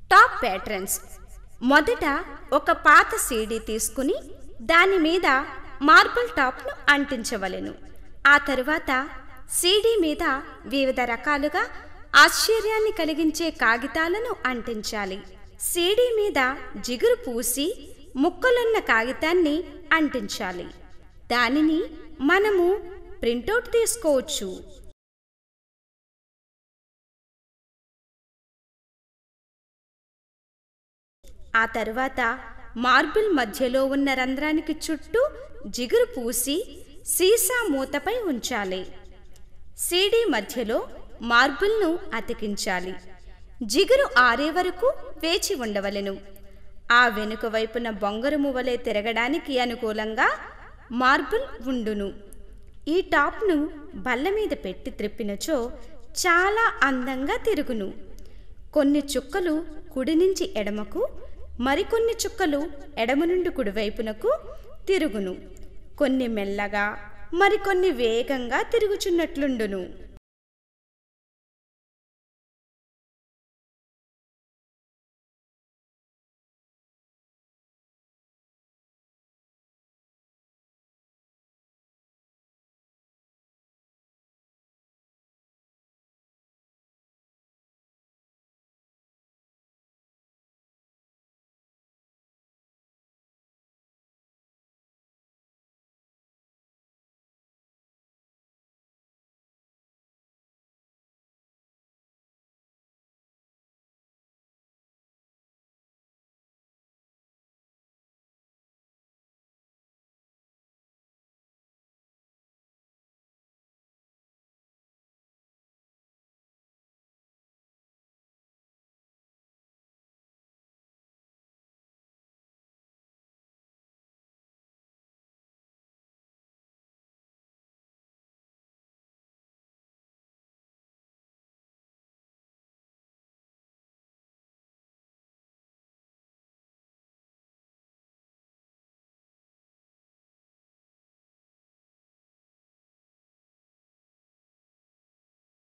top patterns మొదట ఒక పాత సీడీ తీసుకుని దాని మీద మార్బుల్ టాప్ను అంటించవలెను ఆ తరువాత సీడీ మీద వివిధ రకాలుగా ఆశ్చర్యాన్ని కలిగించే కాగితాలను అంటించాలి సీడీ మీద జిగురు పూసి ముక్కలున్న కాగితాన్ని అంటించాలి దానిని మనము ప్రింటౌట్ తీసుకోవచ్చు ఆ తర్వాత మార్బుల్ మధ్యలో ఉన్న రంధ్రానికి చుట్టూ జిగురు పూసి సీసా మూతపై ఉంచాలి సీడీ మధ్యలో మార్బుల్ను అతికించాలి జిగురు ఆరే వరకు వేచి ఉండవలెను ఆ వెనుక వైపున బొంగరు మువ్వలే తిరగడానికి అనుకూలంగా మార్బుల్ ఉండును ఈ టాప్ను బల్ల మీద పెట్టి త్రిప్పినచో చాలా అందంగా తిరుగును కొన్ని చుక్కలు కుడి నుంచి ఎడమకు మరికొన్ని చుక్కలు ఎడమ నుండి కుడివైపునకు తిరుగును కొన్ని మెల్లగా మరికొన్ని వేగంగా తిరుగుచున్నట్లుండును